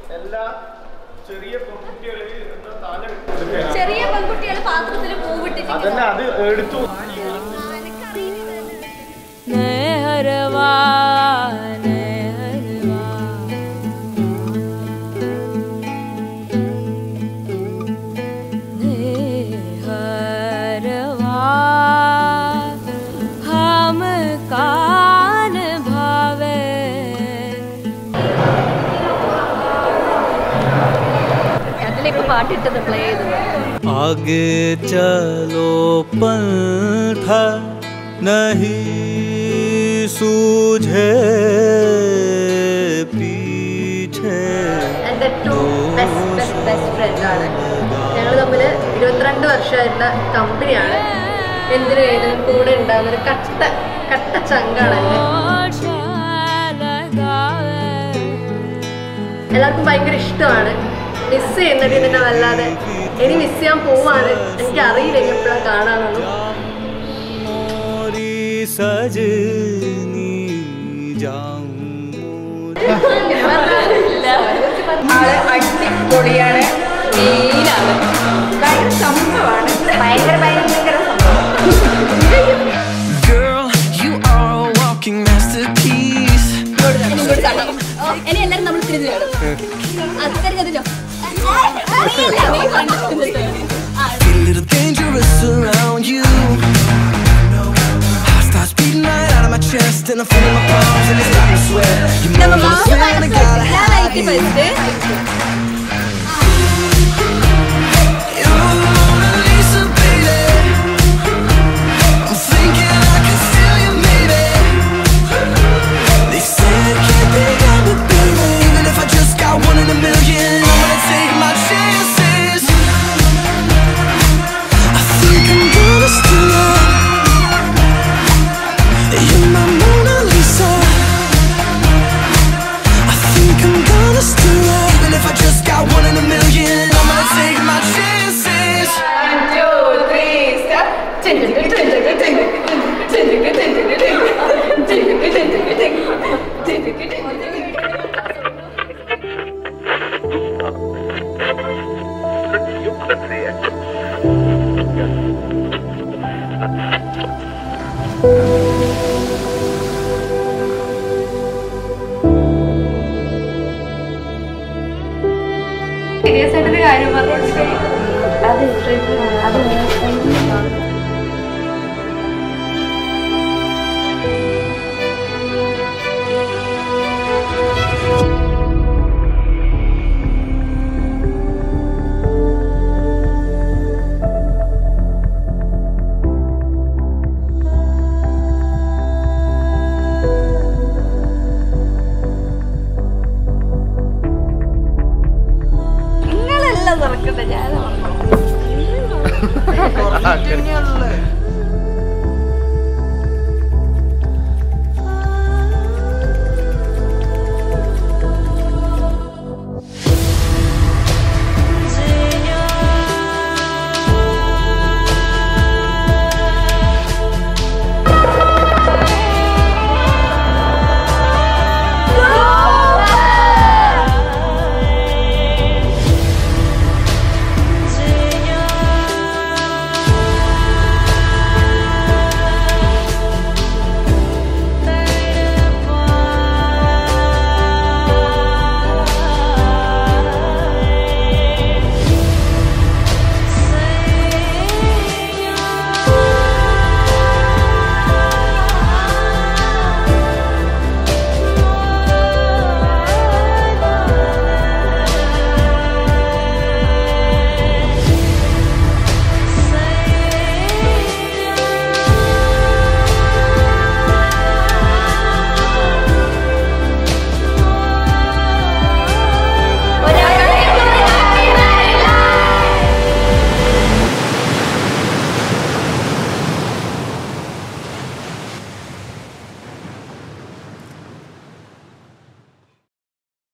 എല്ലാ ചെറിയ പെൺകുട്ടികള് എന്താ താഴെ ചെറിയ പെൺകുട്ടികൾ പാത്രത്തിൽ അതന്നെ പൂവിട്ടിട്ട് അത് എടുത്തു നേഹരവാ നേഹരവാ നേഹരവാ ഹം കാൻ ഭാവേ അതിലിപ്പോ പാട്ടിട്ടത് പ്ലേ ചെയ്തത് आगे चलो पंथा नहीं सूझे पीछे എൻ്റെ ഏറ്റവും ബെസ്റ്റ് ബെസ്റ്റ് ബെസ്റ്റ് ഫ്രണ്ടാണ് ഞങ്ങൾ തമ്മിൽ ഇരുപത്തിരണ്ട് വർഷമായിരുന്ന കമ്പനിയാണ് എന്തിനു ഏതിനും കൂടെ ഉണ്ടാകുന്ന ഒരു കട്ട കട്ട ചങ്കാണ് എൻ്റെ എല്ലാവർക്കും ഭയങ്കര ഇഷ്ടമാണ് മിസ് ചെയ്യുന്നടി തന്നെ വല്ലാതെ ഇനി മിസ് ചെയ്യാൻ പോവാണ് എനിക്ക് അറിയില്ല ഇനി എപ്പോഴാണ് കാണാനൊന്നും मोरी सजनी जाऊं ആള് അടിപൊളിയാണ് മെയിനാണ് ഭയങ്കര സംഭവമാണ് ഭയങ്കര ഭയങ്കര Girl, you are a walking masterpiece. ഇനി എല്ലാരും നമ്മൾ തിരിഞ്ഞു അത്തരത്തിലോ Feel a little dangerous around you. Heart starts beating right out of my chest, and I'm feeling my palms and it's starting to sweat. You know I'm just saying I gotta have you. You're Mona Lisa, baby. I'm thinking I can steal you, maybe. They said can't be done, but baby, even if I just got one in a million, I'm gonna take my chances. I think I'm gonna steal you. You're my Mona Lisa. I think I'm gonna steal you. Even if I just got one in a million, I'm gonna take my chances. Serious ആയിട്ടൊരു കാര്യം പറഞ്ഞിട്ട് അത് അത് നിങ്ങളെല്ലാം തുറക്കട്ടെ ഞാൻ അങ്ങനെ